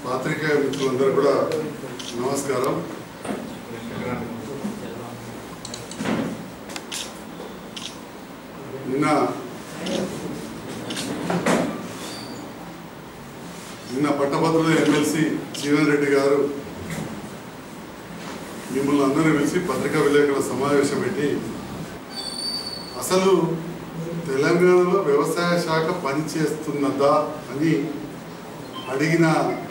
పాత్రికేయ మిత్రులందరూ కూడా నమస్కారం నిన్న నిన్న పట్టభద్రుల ఎమ్మెల్సీ జీవన్ రెడ్డి గారు మిమ్మల్ని అందరినీ పిలిచి పత్రికా విలేకరుల సమావేశం పెట్టి అసలు తెలంగాణలో వ్యవసాయ శాఖ పనిచేస్తున్నదా అని అడిగిన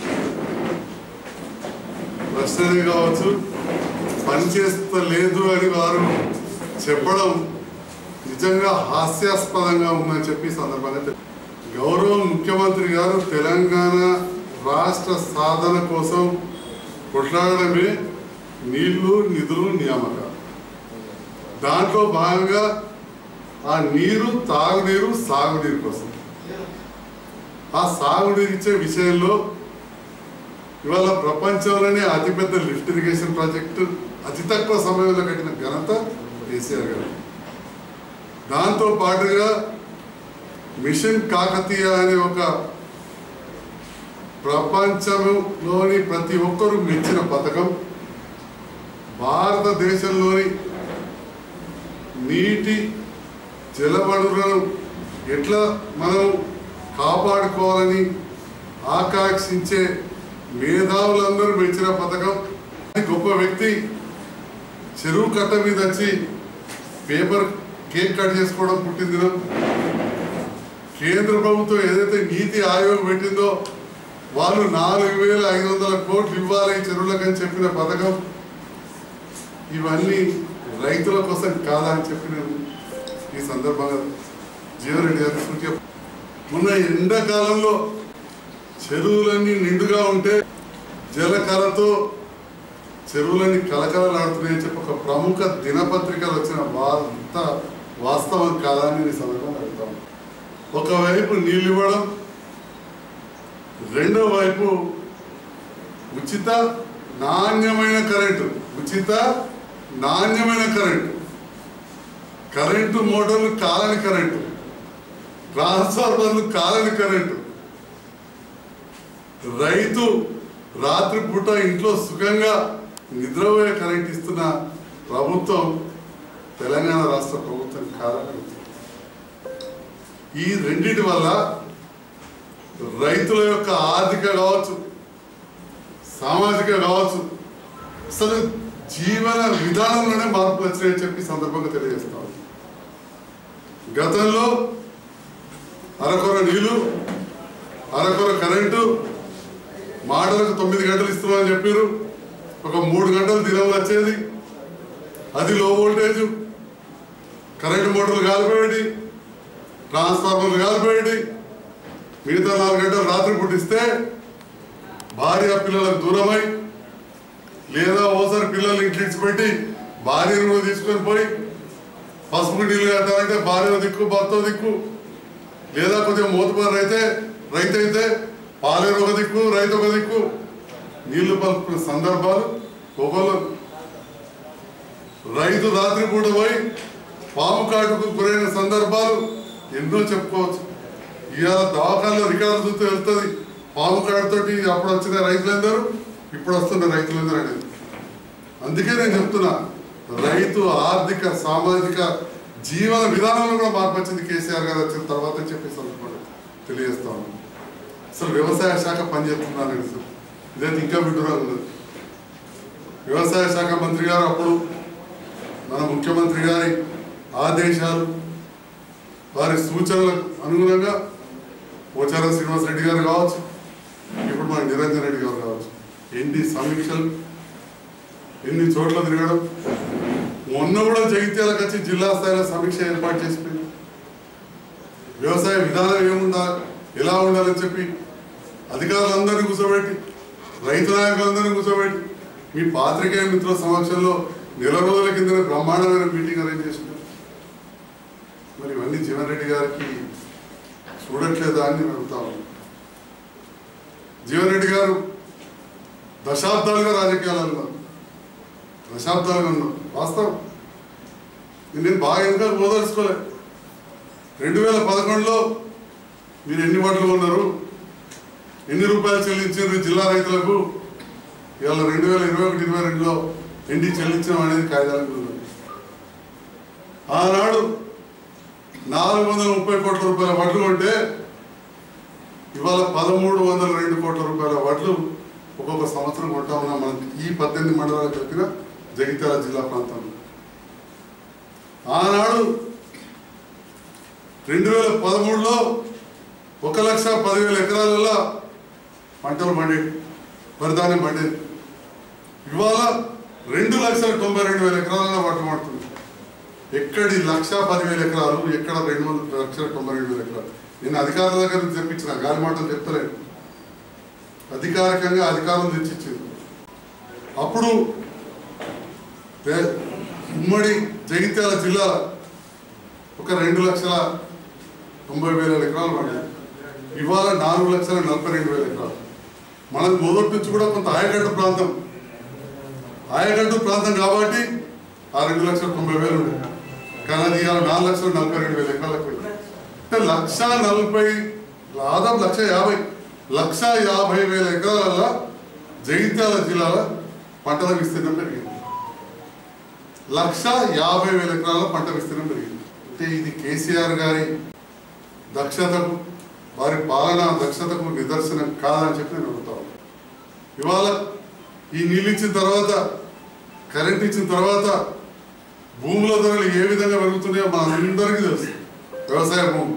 ప్రశ్ననే కావచ్చు పనిచేస్తలేదు అని వారు చెప్పడం నిజంగా హాస్యాస్పదంగా ఉందని చెప్పి ఈ సందర్భంగా తెలి- గౌరవ ముఖ్యమంత్రి గారు తెలంగాణ రాష్ట్ర సాధన కోసం కొట్లాడడమే నీళ్లు నిధులు నియామకాలు దాంట్లో భాగంగా ఆ నీరు తాగునీరు సాగునీరు కోసం ఆ సాగునీరు ఇచ్చే విషయంలో ఇవాళ ప్రపంచంలోనే అతిపెద్ద లిఫ్ట్ ఇరిగేషన్ ప్రాజెక్టు అతి తక్కువ సమయంలో కట్టిన ఘనత కేసీఆర్ గారు దాంతో పాటుగా మిషన్ కాకతీయ అనే ఒక ప్రపంచంలోని ప్రతి ఒక్కరూ మెచ్చిన పథకం భారతదేశంలోని నీటి జల వనరులను ఎట్లా మనం కాపాడుకోవాలని ఆకాంక్షించే మేధావులందరూ మెచ్చిన పథకం ఈ గొప్ప వ్యక్తి చెరువు కట్ట మీద వచ్చి పేపర్ కేక్ కట్ చేసుకోవడం పుట్టిందినం కేంద్ర ప్రభుత్వం ఏదైతే నీతి ఆయోగ్ పెట్టిందో వాళ్ళు నాలుగు వేల ఐదు వందల కోట్లు ఇవ్వాలి ఈ చెరువులకు అని చెప్పిన పథకం ఇవన్నీ రైతుల కోసం కాదా అని చెప్పిన ఈ సందర్భంగా జీవరెడ్డి గారి సూచన మొన్న ఎండాకాలంలో చెరువులన్నీ నిండుగా ఉంటే జలకళతో చెరువులన్నీ కలకలలాడుతున్నాయని చెప్పి ఒక ప్రముఖ దినపత్రికలు వచ్చిన వార్త వాస్తవం కాదా అని ఈ సందర్భంగా అడుగుతాం ఒకవైపు నీళ్ళు ఇవ్వడం రెండో వైపు ఉచిత నాణ్యమైన కరెంటు ఉచిత నాణ్యమైన కరెంటు కరెంటు మోటార్లు కాలని కరెంటు ట్రాన్స్ఫార్మర్లు కాలని కరెంటు రైతు రాత్రిపూట ఇంట్లో సుఖంగా నిద్రపోయే కరెంట్ ఇస్తున్న ప్రభుత్వం తెలంగాణ రాష్ట్ర ప్రభుత్వం కాదని ఈ రెండిటి వల్ల రైతుల యొక్క ఆర్థిక కావచ్చు సామాజిక కావచ్చు అసలు జీవన విధానంలోనే మార్పులు వచ్చినాయని చెప్పి ఈ సందర్భంగా తెలియజేస్తాం గతంలో అరకొర నీళ్లు అరకొర కరెంటు మాటలకు తొమ్మిది గంటలు ఇస్తున్నామని చెప్పారు ఒక మూడు గంటలు దినం వచ్చేది అది లో వోల్టేజ్ కరెంటు మోటార్లు కాలిపోయేది ట్రాన్స్ఫార్మర్లు కాలిపోయేది మిగతా నాలుగు గంటలు రాత్రి పుట్టిస్తే భార్య పిల్లలకు దూరమై లేదా ఓసారి పిల్లల్ని ఇంట్లో ఇచ్చిపెట్టి భార్యను కూడా తీసుకొని పోయి పసుపు నీళ్ళు కట్టాలంటే భార్య దిక్కు భర్త దిక్కు లేదా కొద్దిగా మోతుబారు అయితే రైతు అయితే పాలేరు ఒక దిక్కు రైతు ఒక దిక్కు నీళ్లు పలుకున్న సందర్భాలు ఒకళ్ళు రైతు రాత్రి పూట పోయి పాము కాటుకు గురైన సందర్భాలు ఎన్నో చెప్పుకోవచ్చు ఇవాళ దవాఖానలో రికార్డు చూస్తే వెళ్తుంది పాము కాటుతోటి అప్పుడు వచ్చిన రైతులందరూ ఇప్పుడు వస్తున్న రైతులందరూ అనేది అందుకే నేను చెప్తున్నా రైతు ఆర్థిక సామాజిక జీవన విధానంలో కూడా మార్పు వచ్చింది కేసీఆర్ గారు వచ్చిన తర్వాత చెప్పి సందర్భంగా తెలియజేస్తా ఉన్నాను అసలు వ్యవసాయ శాఖ పనిచేస్తున్నాను సార్ ఇదైతే ఇంకా విడ్డూరంగా ఉన్నది వ్యవసాయ శాఖ మంత్రి గారు అప్పుడు మన ముఖ్యమంత్రి గారి ఆదేశాలు వారి సూచనలకు అనుగుణంగా పోచారం శ్రీనివాస్ రెడ్డి గారు కావచ్చు ఇప్పుడు మన నిరంజన్ రెడ్డి గారు కావచ్చు ఎన్ని సమీక్షలు ఎన్ని చోట్ల తిరగడం మొన్న కూడా జగిత్యాలకు వచ్చి జిల్లా స్థాయిలో సమీక్ష ఏర్పాటు చేసిపోయింది వ్యవసాయ విధానం ఏముందా ఎలా ఉండాలని చెప్పి అధికారులందరినీ కూర్చోబెట్టి రైతు నాయకులందరినీ కూర్చోబెట్టి మీ పాత్రికేయ మిత్రుల సమక్షంలో నెల రోజుల కింద బ్రహ్మాండమైన మీటింగ్ అరేంజ్ చేసినారు మరి ఇవన్నీ జీవన్ రెడ్డి గారికి చూడట్లేదా అని నేను అడుగుతా ఉన్నాను జీవన్ రెడ్డి గారు దశాబ్దాలుగా రాజకీయాలలో ఉన్నారు. దశాబ్దాలుగా ఉన్నారు వాస్తవం ఇది నేను బాగా ఇంకా ఓదలుచుకోలే రెండు వేల పదకొండులో మీరు ఎన్ని ఓట్లు ఉన్నారు ఎన్ని రూపాయలు చెల్లించారు జిల్లా రైతులకు ఇవాళ రెండు వేల ఇరవై ఒకటి ఇరవై రెండులో ఎన్ని చెల్లించడం అనేది కాగితాలకు ఉంది. ఆనాడు నాలుగు వందల ముప్పై కోట్ల రూపాయల వడ్లు కొంటే ఇవాళ పదమూడు వందల రెండు కోట్ల రూపాయల వడ్లు ఒక్కొక్క సంవత్సరం కొంటా ఉన్నాం మనం ఈ పద్దెనిమిది మండలాలు కలిపిన జగిత్యాల జిల్లా ప్రాంతంలో ఆనాడు రెండు వేల పదమూడులో ఒక లక్ష పదివేల ఎకరాలలో పంటలు పండేవి వరిధాన్యం పండేది ఇవాళ రెండు లక్షల తొంభై రెండు వేల ఎకరాలలో పంట పడుతుంది ఎక్కడి లక్ష పదివేల ఎకరాలు ఎక్కడ రెండు వందల లక్షల తొంభై రెండు వేల ఎకరాలు నేను అధికారుల దగ్గర నుంచి తెప్పించిన గాలి మాటలు చెప్తలేను అధికారికంగా అధికారులు తెచ్చిచ్చింది అప్పుడు పే- ఉమ్మడి జగిత్యాల జిల్లా ఒక రెండు లక్షల తొంభై వేల ఎకరాలు పడ్డాయి ఇవాళ నాలుగు లక్షల నలభై రెండు వేల ఎకరాలు మనకు మొదటి నుంచి కూడా కొంత ఆయకట్టు ప్రాంతం ఆయకట్టు ప్రాంతం కాబట్టి ఆ రెండు లక్షల తొంభై వేలు ఉండే కానీ అది ఇవాళ నాలుగు లక్షల నలభై రెండు వేల ఎకరాలకు పోయింది అంటే లక్ష నలభై దాదాపు లక్ష యాభై లక్ష యాభై వేల ఎకరాల జగిత్యాల జిల్లాల పంటల విస్తీర్ణం పెరిగింది లక్ష యాభై వేల ఎకరాల పంట విస్తీర్ణం పెరిగింది అంటే ఇది కేసీఆర్ గారి దక్షతకు వారి పాలన దక్షతకు నిదర్శనం కాదని చెప్పి నేను అడుగుతాను ఇవాళ ఈ నీళ్ళు ఇచ్చిన తర్వాత కరెంట్ ఇచ్చిన తర్వాత భూముల ధరలు ఏ విధంగా పెరుగుతున్నాయో మనందరికీ తెలుసు వ్యవసాయ భూమి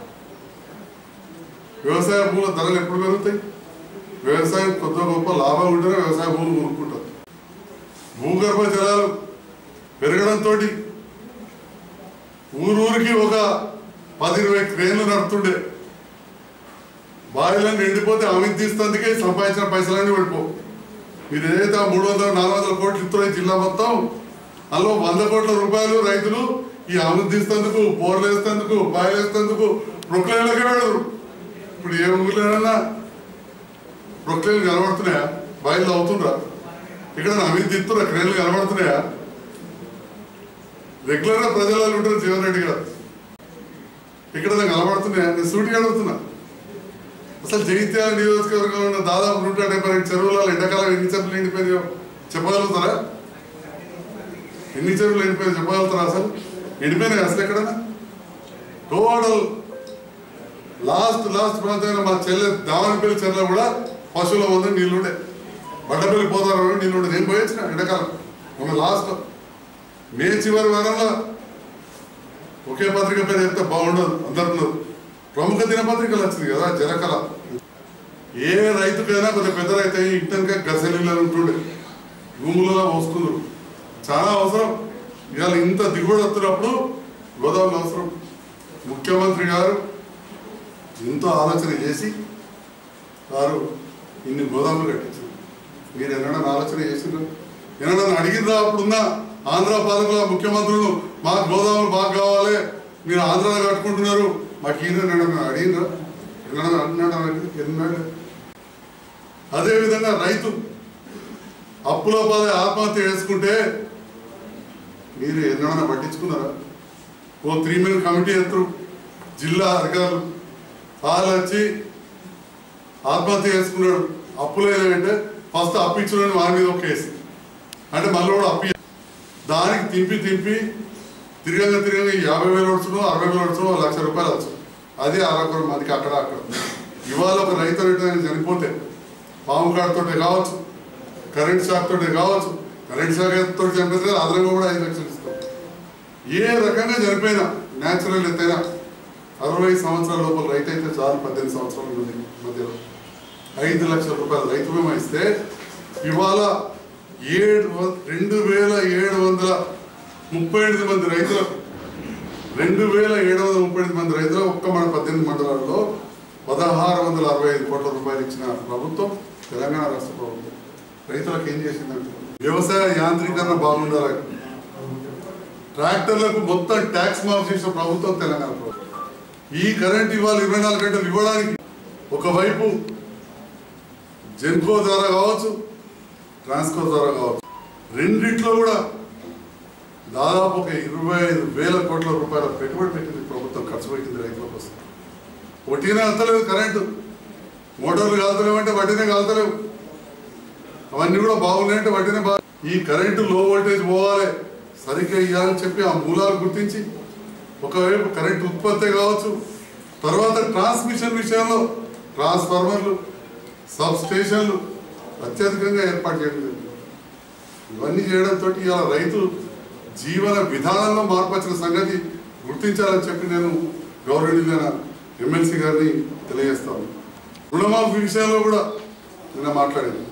వ్యవసాయ భూముల ధరలు ఎప్పుడు పెరుగుతాయి వ్యవసాయం కొత్త గొప్ప లాభం ఉంటేనే వ్యవసాయ భూములు కొనుక్కుంటారు భూగర్భ జలాలు పెరగడంతో ఊరూరికి ఒక పది ఇరవై క్రేన్లు నడుతుండే బావిలను నిండిపోతే అవిని తీస్తందుకే సంపాదించిన పైసలన్నీ పడిపో మీరు ఏదైతే ఆ మూడు వందల నాలుగు వందల కోట్లు ఇస్తున్నారో ఈ జిల్లా మొత్తం అందులో వంద కోట్ల రూపాయలు రైతులు ఈ అవిని తీస్తందుకు బోర్లు వేస్తందుకు బావిలు వేస్తందుకు ప్రొక్లైన్లకే పెడరు ఇప్పుడు ఏ ఊర్లోనైనా ప్రొక్లైన్లు కనబడుతున్నాయా బావిలు అవుతుండ్రా ఇక్కడ అవిని తీస్తున్నా క్రేన్లు కనబడుతున్నాయా రెగ్యులర్ గా ప్రజలలో ఉంటారు జీవన్ రెడ్డి గారు ఇక్కడ నాకు కనబడుతున్నాయా నేను సూటిగా అడుగుతున్నా అసలు జగిత్యాల నియోజకవర్గంలో ఉన్న దాదాపు నూట డెబ్బై రెండు చెరువులలో ఎండాకాలం ఎన్ని చెరువులు ఎండిపోయినాయో చెప్పగలుగుతారా ఎన్ని చెరువులు ఎండిపోయాయో చెప్పగలుగుతారా అసలు ఎండిపోయినాయి అసలు ఎక్కడన్నా టోటల్ లాస్ట్ లాస్ట్ ప్రాంతమైన మా చెల్లె దావనపల్లి చెర్ల కూడా పశువుల మంది నీళ్ళుండే బండపల్లి పోతారు నీళ్ళుండే నేను పోయొచ్చిన ఎండాకాలం మొన్న లాస్ట్ మే చివరి వారంలో ఒకే పత్రిక పేరు చెప్తే బాగుండదు అందరు ప్రముఖ దినపత్రికలు వచ్చింది కదా జనకళ ఏ రైతుకైనా కొంచెం పెద్ద రైతు అయ్యి ఇంటనక గసలిలో ఉంటుండే భూములలో పోసుకుందరు చాలా అవసరం ఇవాళ ఇంత దిగుబడి వస్తున్నప్పుడు గోదావరి అవసరం ముఖ్యమంత్రి గారు ఎంతో ఆలోచన చేసి వారు ఇన్ని గోదాములు కట్టించారు మీరు ఎన్నడన్నా ఆలోచన చేసిండ్రు ఎన్నడన్నా అడిగిందా అప్పుడున్న ఆంధ్ర పాలకుల ముఖ్యమంత్రులు మాకు గోదాములు బాగా కావాలి మీరు ఆంధ్రాలో కట్టుకుంటున్నారు మాకు ఈయన ఎన్నడన్నా అడిగిండ్రా ఎన్నడన్నా అన్నాడు ఎన్నాడు అదేవిధంగా రైతు అప్పుల పాలే ఆత్మహత్య చేసుకుంటే మీరు ఎన్నడన్నా పట్టించుకున్నారా ఓ త్రీ మెన్ కమిటీ ఎత్తురు జిల్లా అధికారులు వాళ్ళు వచ్చి ఆత్మహత్య చేసుకున్నాడు అప్పులు ఏదంటే ఫస్ట్ అప్పు ఇచ్చిన వారి మీద ఒక కేసు అంటే మళ్ళీ కూడా అప్పు ఇయ్య- దానికి తింపి తింపి తిరగంగా తిరగంగా యాభై వేలు వచ్చును అరవై వేలు వచ్చును లక్ష రూపాయలు వచ్చు అది అరవై మందికి అక్కడ అక్కడ ఇవాళ ఒక రైతు రైతు చనిపోతే పాము కాడుతోటే కావచ్చు కరెంట్ షాక్ తోటే కావచ్చు కరెంట్ షాక్ తోటి చనిపోతే అదనంగా కూడా ఐదు లక్షలు ఇస్తాం ఏ రకంగా చనిపోయినా న్యాచురల్ ఎత్తైనా అరవై సంవత్సరాల లోపల రైతు అయితే చాలు పద్దెనిమిది సంవత్సరాల ఉంది మధ్యలో ఐదు లక్షల రూపాయలు రైతు బీమా ఇస్తే ఇవాళ ఏడు వ- రెండు వేల ఏడు వందల ముప్పై ఎనిమిది మంది రైతులకు రెండు వేల ఏడు వందల ముప్పై ఎనిమిది మంది రైతులు ఒక్క మన పద్దెనిమిది మండలాల్లో పదహారు వందల అరవై ఐదు కోట్ల రూపాయలు ఇచ్చిన ప్రభుత్వం తెలంగాణ రాష్ట్ర ప్రభుత్వం రైతులకు ఏం చేసిందంటే వ్యవసాయ యాంత్రీకరణ బాగుండాలి ట్రాక్టర్లకు మొత్తం ట్యాక్స్ మాఫ్ చేసిన ప్రభుత్వం తెలంగాణ ప్రభుత్వం ఈ కరెంట్ ఇవాళ ఇరవై నాలుగు గంటలు ఇవ్వడానికి ఒకవైపు జెన్కో ద్వారా కావచ్చు ట్రాన్స్కో ద్వారా కావచ్చు రెండిట్లో కూడా దాదాపు ఒక ఇరవై ఐదు వేల కోట్ల రూపాయల పెట్టుబడి పెట్టింది ప్రభుత్వం ఖర్చు పెట్టింది రైతుల కోసం ఒకటినే అంతలేదు కరెంటు మోటార్లు కాలుతలేవు అంటే వడ్డీనే కాలుతలేవు అవన్నీ కూడా బాగున్నాయంటే వడ్డీనే బాగా ఈ కరెంటు లో వోల్టేజ్ పోవాలి సరిగ్గా ఇవ్వాలని చెప్పి ఆ మూలాలు గుర్తించి ఒకవైపు కరెంట్ ఉత్పత్తి కావచ్చు తర్వాత ట్రాన్స్మిషన్ విషయంలో ట్రాన్స్ఫార్మర్లు సబ్ స్టేషన్లు అత్యధికంగా ఏర్పాటు చేయడం జరిగింది. ఇవన్నీ చేయడంతో ఇలా రైతు జీవన విధానంలో మార్పు వచ్చిన సంగతి గుర్తించాలని చెప్పి నేను గౌరవనీయులైన ఎమ్మెల్సీ గారిని తెలియజేస్తాను రుణమాఫీ విషయంలో కూడా నిన్న మాట్లాడింది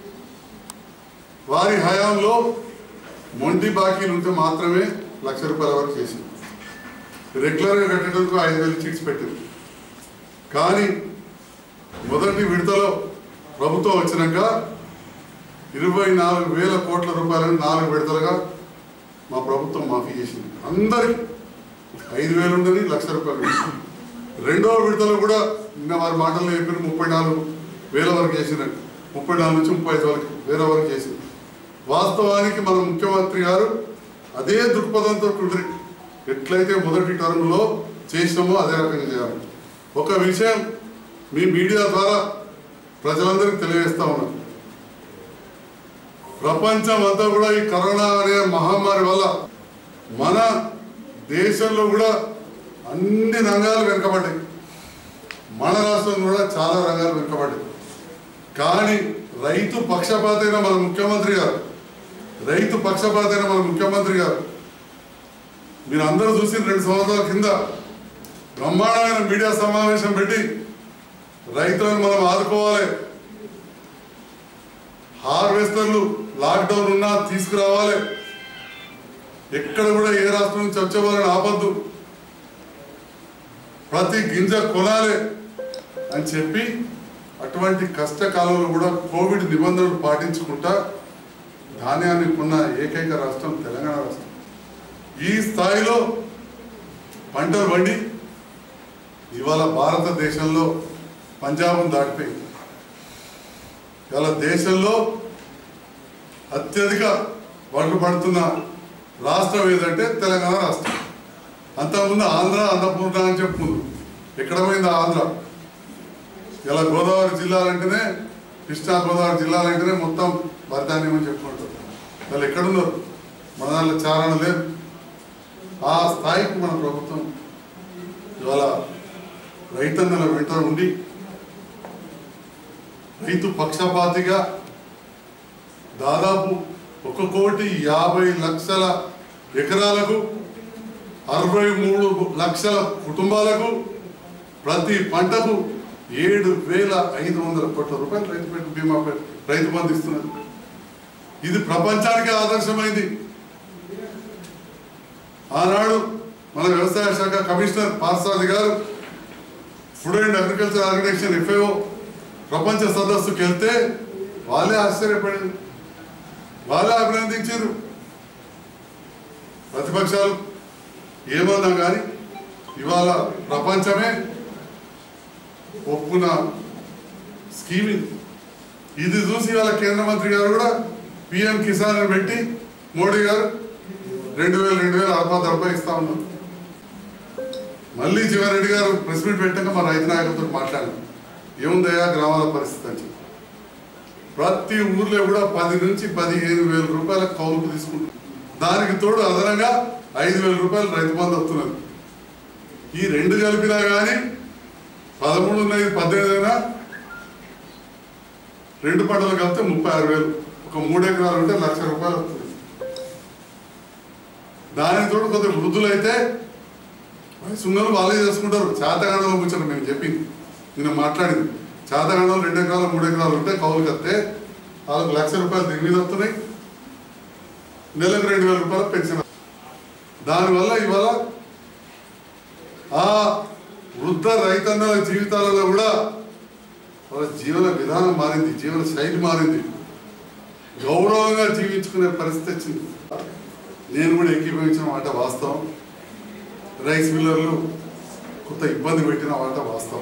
వారి హయాంలో మొండి బాకీలు ఉంటే మాత్రమే లక్ష రూపాయల వరకు చేసింది రెగ్యులర్గా కట్టడానికి ఐదు వేలు చిట్స్ పెట్టింది కానీ మొదటి విడతలో ప్రభుత్వం వచ్చినాక ఇరవై నాలుగు వేల కోట్ల రూపాయలను నాలుగు విడతలుగా మా ప్రభుత్వం మాఫీ చేసింది అందరికి ఐదు వేలు ఉండని లక్ష రూపాయలు ఉండని. రెండవ విడతలో కూడా నిన్న వారి మాటల్లో చెప్పిన ముప్పై నాలుగు వేల వరకు చేసినట్టు ముప్పై నాలుగు నుంచి ముప్పై ఐదు వరకు వేల వరకు చేసింది వాస్తవానికి మన ముఖ్యమంత్రి గారు అదే దృక్పథంతో ఉండ్రి ఎట్లయితే మొదటి టర్మ్లో చేసినామో అదే రకంగా చేయాలి ఒక విషయం మీ మీడియా ద్వారా ప్రజలందరికీ తెలియజేస్తా ఉన్నాం ప్రపంచం అంతా కూడా ఈ కరోనా అనే మహమ్మారి వల్ల మన దేశంలో కూడా అన్ని రంగాలు వెనుకబడ్డాయి మన రాష్ట్రం కూడా చాలా రంగాలు వెనుకబడ్డాయి కానీ రైతు పక్షపాతైన మన ముఖ్యమంత్రి గారు రైతు పక్షపాతైన మన ముఖ్యమంత్రి గారు మీరు అందరూ చూసి రెండు సంవత్సరాల కింద బ్రహ్మాండమైన మీడియా సమావేశం పెట్టి రైతులను మనం ఆదుకోవాలి హార్వెస్టర్లు లాక్డౌన్ ఉన్నా తీసుకురావాలి ఎక్కడ కూడా ఏ రాష్ట్రం నుంచి వచ్చేవాళ్ళని ఆపద్దు ప్రతి గింజ కొనాలి అని చెప్పి అటువంటి కష్టకాలంలో కూడా కోవిడ్ నిబంధనలు పాటించుకుంటా ధాన్యాన్ని కొన్న ఏకైక రాష్ట్రం తెలంగాణ రాష్ట్రం ఈ స్థాయిలో పంటలు పండి ఇవాళ భారతదేశంలో పంజాబ్ను దాటిపోయింది ఇవాళ దేశంలో అత్యధిక వడ్లు పడుతున్న రాష్ట్రం ఏదంటే తెలంగాణ రాష్ట్రం అంతకుముందు ఆంధ్ర అన్నపూర్ణ అని చెప్పుకుంది ఎక్కడ పోయింది ఆ ఆంధ్ర ఇలా గోదావరి జిల్లాలంటేనే కృష్ణా గోదావరి జిల్లాలంటేనే మొత్తం వరదాన్యం అని చెప్పుకుంటారు వాళ్ళు ఎక్కడున్నారు మన దాంట్లో చారణ లేదు ఆ స్థాయికి మన ప్రభుత్వం ఇవాళ రైతన్నల వెంట ఉండి రైతు పక్షపాతిగా దాదాపు ఒక కోటి యాభై లక్షల ఎకరాలకు అరవై మూడు లక్షల కుటుంబాలకు ప్రతి పంటకు ఏడు వేల ఐదు వందల కోట్ల రూపాయలు రైతు పెట్టు బీమా పె- రైతు బంధు ఇస్తున్నారు ఇది ప్రపంచానికి ఆదర్శమైంది ఆనాడు మన వ్యవసాయ శాఖ కమిషనర్ పార్సాది గారు food and agriculture organization FAO ప్రపంచ సదస్సుకి వెళ్తే వాళ్ళే ఆశ్చర్యపడింది వాళ్ళే అభినందించారు ప్రతిపక్షాలు ఏమన్నా కానీ ఇవాళ ప్రపంచమే ఒప్పున స్కీమ్ ఇది ఇది చూసి ఇవాళ కేంద్ర మంత్రి గారు కూడా పిఎం కిసాన్ అని పెట్టి మోడీ గారు రెండు వేలు రెండు వేలు అరవై రూపాయలు ఇస్తా ఉన్నారు మళ్ళీ జీవారెడ్డి గారు ప్రెస్ మీట్ పెట్టాక మా రైతు నాయకులతో మాట్లాడారు ఏముందయ్యా గ్రామాల పరిస్థితి అని చెప్పి. ప్రతి ఊర్లో కూడా పది నుంచి పదిహేను వేల రూపాయల కౌలుకు తీసుకుంటారు దానికి తోడు అదనంగా ఐదు వేల రూపాయలు రైతు బంధు వస్తున్నది ఈ రెండు కలిపినా కానీ పదమూడు ఉన్నాయి పద్దెనిమిది అయినా రెండు పంటలు కలిపితే ముప్పై ఆరు వేలు ఒక మూడు ఎకరాలు ఉంటే లక్ష రూపాయలు వస్తుంది దానికి తోడు కొద్దిగా వృద్ధులైతే సున్నలు వాళ్ళే చేసుకుంటారు చేతగాడలో కూర్చొని మేము చెప్పింది నేను మాట్లాడింది చేతగాడలో రెండు ఎకరాలు మూడు ఎకరాలు ఉంటే కౌలు కడితే వాళ్ళకి లక్ష రూపాయలు దీని మీద వస్తున్నాయి నెలకు రెండు వేల రూపాయలు పెన్షన్ దానివల్ల ఇవాళ ఆ వృద్ధ రైతన్నల జీవితాలలో కూడా వాళ్ళ జీవన విధానం మారింది జీవన శైలి మారింది గౌరవంగా జీవించుకునే పరిస్థితి వచ్చింది నేను కూడా ఏకీభవించిన మాట వాస్తవం రైస్ మిల్లర్లు కొంత ఇబ్బంది పెట్టిన మాట వాస్తవం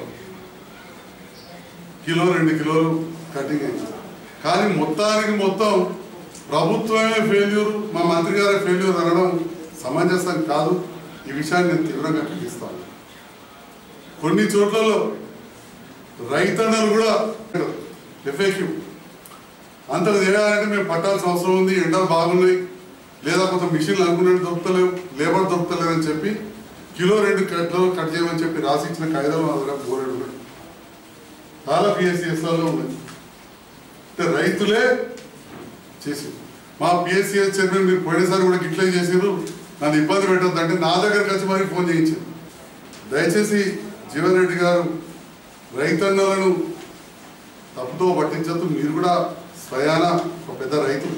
కిలో రెండు కిలోలు కటింగ్ అయింది కానీ మొత్తానికి మొత్తం ప్రభుత్వమే ఫెయిల్యూర్ మా మంత్రి గారే ఫెయిల్యూర్ అనడం సమంజసం కాదు ఈ విషయాన్ని నేను తీవ్రంగా ఖండిస్తాను కొన్ని చోట్లలో రైతన్నలు కూడా ఎఫెక్టివ్ అంతకు చేయాలంటే మేము పట్టాల్సిన అవసరం ఉంది ఎండలు బాగున్నాయి లేదా కొంత మిషన్లు అనుకున్నట్టు దొరుకుతలేవు లేబర్ దొరుకుతలేవు అని చెప్పి కిలో రెండు కట్లు కట్ చేయమని చెప్పి రాసి ఇచ్చిన కాగితాలు మా దగ్గర బోరెడు ఉన్నాయి చాలా పిఎస్సిఎస్లలో ఉన్నాయి అంటే రైతులే చేసి మా పిఎస్సిఎస్ చైర్మన్ మీరు పోయినసారి కూడా గిట్లే చేసారు నన్ను ఇబ్బంది పెట్టద్దు అంటే నా దగ్గరకు వచ్చి మరీ ఫోన్ చేయించారు దయచేసి జీవన్ రెడ్డి గారు రైతన్నలను తప్పుతో పట్టించద్దు మీరు కూడా స్వయాన ఒక పెద్ద రైతు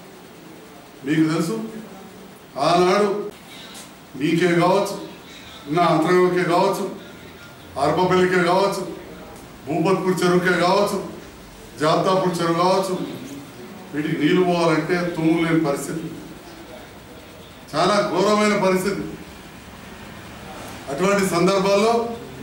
మీకు తెలుసు ఆనాడు మీకే కావచ్చు నా అంతరంగకే కావచ్చు అర్బపల్లికే కావచ్చు భూపత్పూర్ చెరువుకే కావచ్చు జాబ్దాపూర్ చెరువు కావచ్చు వీటికి నీళ్లు పోవాలంటే తుమ్ములు లేని పరిస్థితి చాలా ఘోరమైన పరిస్థితి అటువంటి సందర్భాల్లో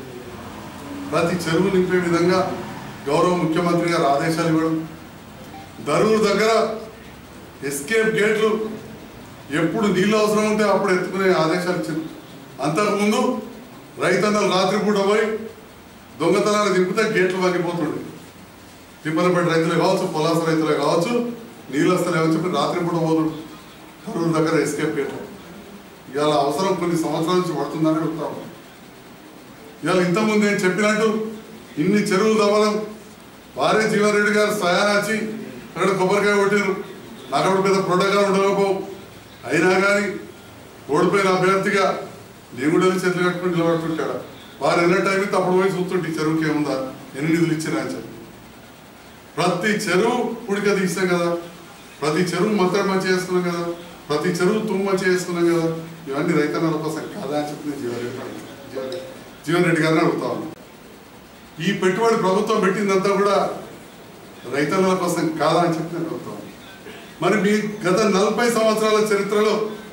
ప్రతి చెరువు నింపే విధంగా గౌరవ ముఖ్యమంత్రి గారు ఆదేశాలు ఇవ్వడం దరువుల దగ్గర ఎస్కేప్ గేట్లు ఎప్పుడు నీళ్ళు అవసరం ఉంటే అప్పుడు ఎత్తుకునే ఆదేశాలు ఇచ్చింది అంతకుముందు రైతన్నలు రాత్రిపూట పోయి దొంగతనాలు దింపితే గేట్లు వగిపోతుండే తిమ్మలపేట రైతులే కావచ్చు పొలాస రైతులే కావచ్చు నీళ్ళు వస్తలేవని చెప్పి రాత్రిపూట పోతుండు కరూరు దగ్గర ఎస్కేప్ గేట్లు ఇవాళ అవసరం కొన్ని సంవత్సరాల నుంచి పడుతుందని అడుగుతాము ఇవాళ ఇంతకుముందు నేను చెప్పినట్టు ఇన్ని చెరువులు తవ్వడం వారే జీవన్ రెడ్డి గారు స్వయాన వచ్చి అక్కడ కొబ్బరికాయ కొట్టారు నాకు అప్పుడు పెద్ద ప్రోటోకాల్ ఉండకపోవు అయినా కానీ ఓడిపోయిన అభ్యర్థిగా నేను కూడా వెళ్ళి చేతులు కట్టుకుని నిలబడుతుంటాడు వారు ఎన్న టైం అయితే అప్పుడు పోయి చూస్తుంటే ఈ చెరువుకి ఏముందా ఎన్ని నిధులు ఇచ్చినా అని చెప్పి ప్రతి చెరువు పుడిక తీస్తాం కదా ప్రతి చెరువు మత్తడి మంచి చేసుకున్నాం కదా ప్రతి చెరువు తుమ్ము మంచి చేసుకున్నాం కదా ఇవన్నీ రైతన్నల కోసం కాదా అని చెప్పి నేను జీవన్ రెడ్డి అడుగుతాను. జీవన్ రెడ్డి- జీవన్ రెడ్డి గారిని అడుగుతా ఉన్నాను. ఈ పెట్టుబడి ప్రభుత్వం పెట్టిందంతా కూడా రైతన్నల కోసం కాదా అని చెప్పి నేను అడుగుతాను మరి మీ గత నలభై సంవత్సరాల చరిత్రలో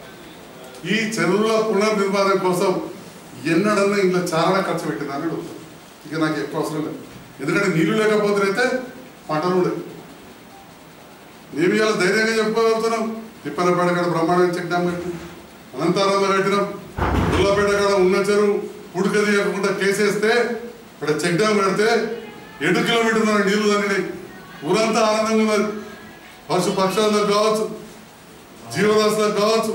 ఈ చెరువుల పునర్నిర్మాణం కోసం ఎన్నడన్నా ఇంట్లో చాలా ఖర్చు పెట్టిందని అడుగుతాను ఇక నాకు ఎక్కువ అవసరం లేదు ఎందుకంటే నీళ్లు లేకపోతే అయితే పంటలు ఉండేవి మేము ఇవాళ ధైర్యంగా చెప్పుకోగలుగుతున్నాం తిప్పలపేట కాడ బ్రహ్మాండంగా చెక్ డ్యామ్ కట్టినాం అనంతారంలో కట్టినాం గుల్లపేట కాడ ఉన్న చెరువు ఉడక తీయకుండా కేసేస్తే ఇక్కడ చెక్ డ్యామ్ కడితే ఎటు కిలోమీటర్ల నీళ్లు తగ్గినాయి ఊరంతా ఆనందంగా ఉన్నది పశు పక్షాలకు కావచ్చు జీవరాశులకు కావచ్చు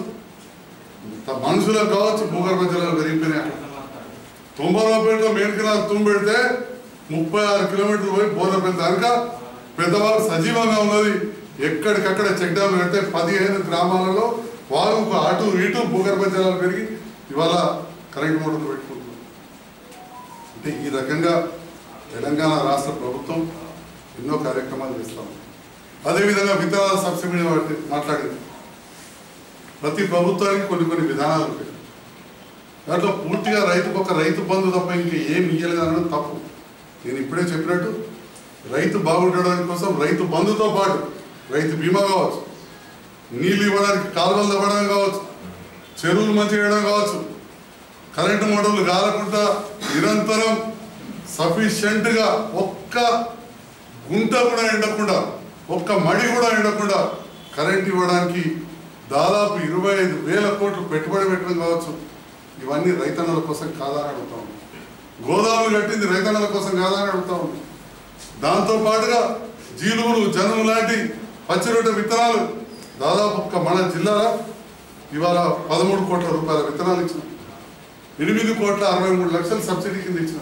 త- మనుషులకు కావచ్చు భూగర్భ జలాలు పెరిగిపోయినాయి అక్కడ తుంబరాపేటలో మేడికినాలు తుమ్ము పెడితే ముప్పై ఆరు కిలోమీటర్లు పోయి బోర్లపేట దానిక పెద్దవాళ్ళు సజీవంగా ఉన్నది ఎక్కడికక్కడ చెక్ డ్యామ్ పెడితే పదిహేను గ్రామాలలో వాగుకు అటు ఇటు భూగర్భ జలాలు పెరిగి ఇవాళ కరెంట్ మోటార్లు పెట్టుకుంటున్నారు అంటే ఈ రకంగా తెలంగాణ రాష్ట్ర ప్రభుత్వం ఎన్నో కార్యక్రమాలు చేస్తాం అదేవిధంగా విత్తనాల సబ్సిడీ వాటి మాట్లాడింది ప్రతి ప్రభుత్వానికి కొన్ని కొన్ని విధానాలు ఉంటాయి దాంట్లో పూర్తిగా రైతుకు ఒక రైతు బంధు తప్ప ఇంకా ఏం ఇయ్యలేదు అనడం తప్పు నేను ఇప్పుడే చెప్పినట్టు రైతు బాగుండడం కోసం రైతు బంధుతో పాటు రైతు బీమా కావచ్చు నీళ్ళు ఇవ్వడానికి కాలువలు ఇవ్వడం కావచ్చు చెరువులు మంచి చేయడం కావచ్చు కరెంటు మోటార్లు కాలకుండా నిరంతరం సఫిషియెంట్గా ఒక్క గుంట కూడా ఎండకుండా ఒక్క మడి కూడా ఎండకుండా కరెంట్ ఇవ్వడానికి దాదాపు ఇరవై ఐదు వేల కోట్లు పెట్టుబడి పెట్టడం కావచ్చు ఇవన్నీ రైతన్నల కోసం కాదా అని అడుగుతా ఉన్నాం గోదాములు కట్టింది రైతన్నల కోసం కాదా అని అడుగుతా ఉన్నాం దాంతో పాటుగా జీలుగులు జనుము లాంటి పచ్చిరొట్ట విత్తనాలు దాదాపు ఒక్క మన జిల్లాలో ఇవాళ పదమూడు కోట్ల రూపాయల విత్తనాలు ఇచ్చినాం ఎనిమిది కోట్ల అరవై మూడు లక్షల సబ్సిడీ కింద ఇచ్చినాం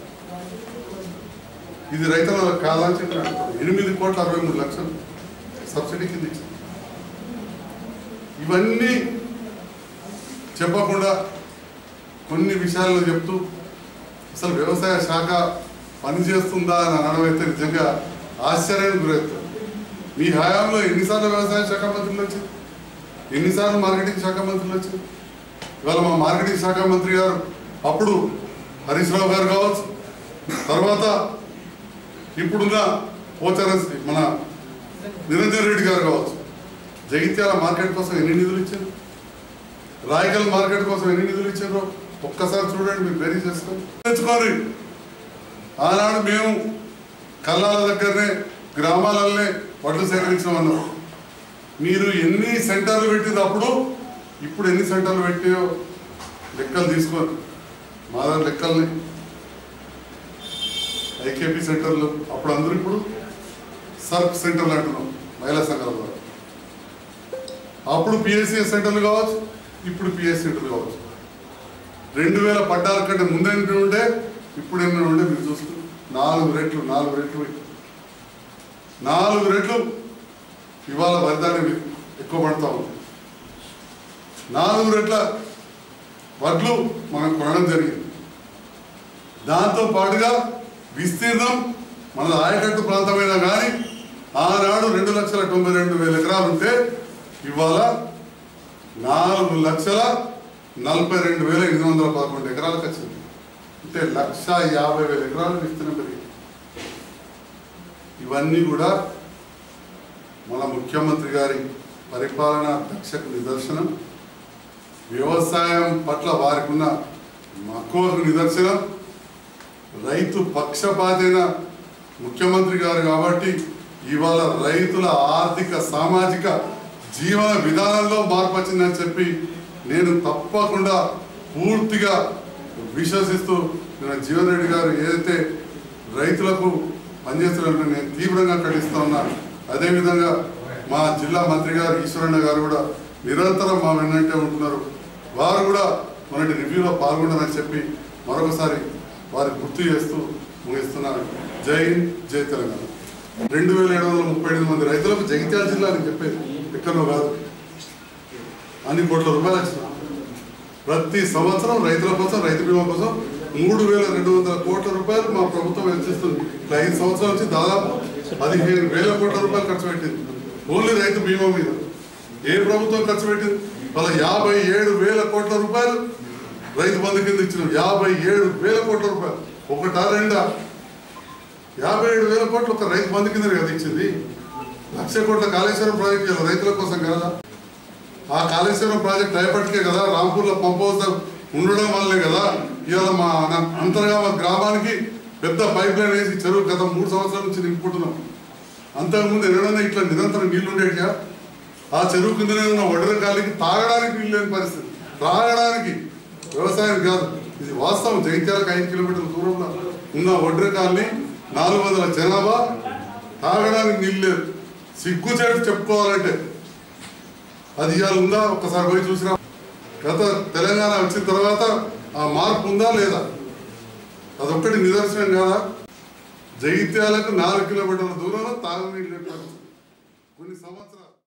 ఇది రైతులకు కాదా అని చెప్పి అడుగుతాం ఎనిమిది కోట్ల అరవై మూడు లక్షలు సబ్సిడీ కింద ఇచ్చాం ఇవన్నీ చెప్పకుండా కొన్ని విషయాల్లో చెప్తూ అసలు వ్యవసాయ శాఖ పనిచేస్తుందా అని అనడం అయితే నిజంగా ఆశ్చర్యానికి గురవుతుంది మీ హయాంలో ఎన్నిసార్లు వ్యవసాయ శాఖ మంత్రులు వచ్చారు ఎన్నిసార్లు మార్కెటింగ్ శాఖ మంత్రులు వచ్చారు ఇవాళ మా మార్కెటింగ్ శాఖ మంత్రి గారు అప్పుడు హరీష్ రావు గారు కావచ్చు తర్వాత ఇప్పుడున్న పోచారం మన నిరంజన్ రెడ్డి గారు కావచ్చు జగిత్యాల మార్కెట్ కోసం ఎన్ని నిధులు ఇచ్చారు రాయగల్ మార్కెట్ కోసం ఎన్ని నిధులు ఇచ్చారో ఒక్కసారి చూడండి మీరు బెరీ చేసుకోండి తెచ్చుకోండి ఆనాడు మేము కల్లాల దగ్గరనే గ్రామాలనే వడ్లు సేకరించామన్నాం మీరు ఎన్ని సెంటర్లు పెట్టింది అప్పుడు ఇప్పుడు ఎన్ని సెంటర్లు పెట్టాయో లెక్కలు తీసుకోండి మా దగ్గర లెక్కల్ని ఐకేపీ సెంటర్లు అప్పుడు అందరూ ఇప్పుడు సర్క్ సెంటర్లు అంటున్నాం మహిళా సంఘాల ద్వారా అప్పుడు పిఎస్సిఎస్ సెంటర్లు కావచ్చు ఇప్పుడు పిఎస్ సెంటర్లు కావచ్చు రెండు వేల పద్నాలుగు కంటే ముందు ఎన్ని ఉండే ఇప్పుడు ఎన్ని ఉండే మీరు చూస్తూ నాలుగు రెట్లు నాలుగు రెట్లు నాలుగు రెట్లు ఇవాళ వరిధాన్యం ఎక్కువ పడతా ఉంది నాలుగు రెట్ల వడ్లు మనం కొనడం జరిగింది దాంతో పాటుగా విస్తీర్ణం మన ఆయకట్టు ప్రాంతమైనా కానీ ఆనాడు రెండు లక్షల తొంభై రెండు వేల ఎకరాలు ఉంటే ఇవాళ నాలుగు లక్షల నలభై రెండు వేల ఎనిమిది వందల పదకొండు ఎకరాలకు వచ్చింది అంటే లక్ష యాభై వేల ఎకరాలు విస్తీర్ణం పెరిగింది ఇవన్నీ కూడా మన ముఖ్యమంత్రి గారి పరిపాలన దక్షకు నిదర్శనం వ్యవసాయం పట్ల వారికి ఉన్న మక్కువకు నిదర్శనం రైతు పక్షపాతైన ముఖ్యమంత్రి గారు కాబట్టి ఇవాళ రైతుల ఆర్థిక సామాజిక జీవన విధానంలో మార్పు వచ్చిందని చెప్పి నేను తప్పకుండా పూర్తిగా విశ్వసిస్తూ నేను జీవన్ రెడ్డి గారు ఏదైతే రైతులకు పనిచేస్తున్నట్టు నేను తీవ్రంగా ఖండిస్తా ఉన్నా అదేవిధంగా మా జిల్లా మంత్రి గారు ఈశ్వరన్న గారు కూడా నిరంతరం మా వెన్నంటే ఉంటున్నారు వారు కూడా మొన్నటి రివ్యూలో పాల్గొన్నారని చెప్పి మరొకసారి వారికి గుర్తు చేస్తూ ముగిస్తున్నాను జై హింద్ జై తెలంగాణ రెండు వేల ఏడు వందల ముప్పై ఎనిమిది మంది రైతులకు జగిత్యాల జిల్లా అని చెప్పేది ఎక్కడో కాదు అన్ని కోట్ల రూపాయలు వచ్చిన ప్రతి సంవత్సరం రైతుల కోసం రైతు బీమా కోసం మూడు వేల రెండు వందల కోట్ల రూపాయలు మా ప్రభుత్వం వెచ్చిస్తుంది ఇట్లా ఐదు సంవత్సరాల నుంచి దాదాపు పదిహేను వేల కోట్ల రూపాయలు ఖర్చు పెట్టింది ఓన్లీ రైతు బీమా మీద ఏ ప్రభుత్వం ఖర్చు పెట్టింది వాళ్ళ యాభై ఏడు వేల కోట్ల రూపాయలు రైతు బంధు కింద ఇచ్చిన యాభై ఏడు వేల కోట్ల రూపాయలు ఒకటా రెండా యాభై ఏడు వేల కోట్లు ఒక రైతు బంధు కింద కదా ఇచ్చింది లక్ష కోట్ల కాళేశ్వరం ప్రాజెక్ట్ ఇలా రైతుల కోసం కదా ఆ కాళేశ్వరం ప్రాజెక్ట్ అయినప్పటికే కదా రాంపూర్లో పంప్ హౌస్ ఉండడం వల్లే కదా ఇవాళ మా అన- అంతర్గా మా గ్రామానికి పెద్ద పైప్ లైన్ వేసి చెరువు గత మూడు సంవత్సరాల నుంచి నింపుకుంటున్నాం అంతకుముందు ఎన్నడన్నా ఇట్లా నిరంతరం నీళ్లు ఉండేటియా ఆ చెరువు కిందనే ఉన్న వడ్ర కాలికి తాగడానికి నీళ్ళు లేని పరిస్థితి తాగడానికి వ్యవసాయం కాదు ఇది వాస్తవం జగిత్యాలకు ఐదు కిలోమీటర్ల దూరంలో ఉన్న వడ్ర కాలనీ నాలుగు వందల జనాభా తాగడానికి నీళ్ళు లేదు సిగ్గు చేటు చెప్పుకోవాలంటే అది ఇవాళ ఉందా ఒక్కసారి పోయి చూసినా గత తెలంగాణ వచ్చిన తర్వాత ఆ మార్పు ఉందా లేదా అదొక్కటి నిదర్శనం కాదా జగిత్యాలకు నాలుగు కిలోమీటర్ల దూరంలో తాగునీళ్ళు లేని పరిస్థితి. కొన్ని సంవత్సరాలు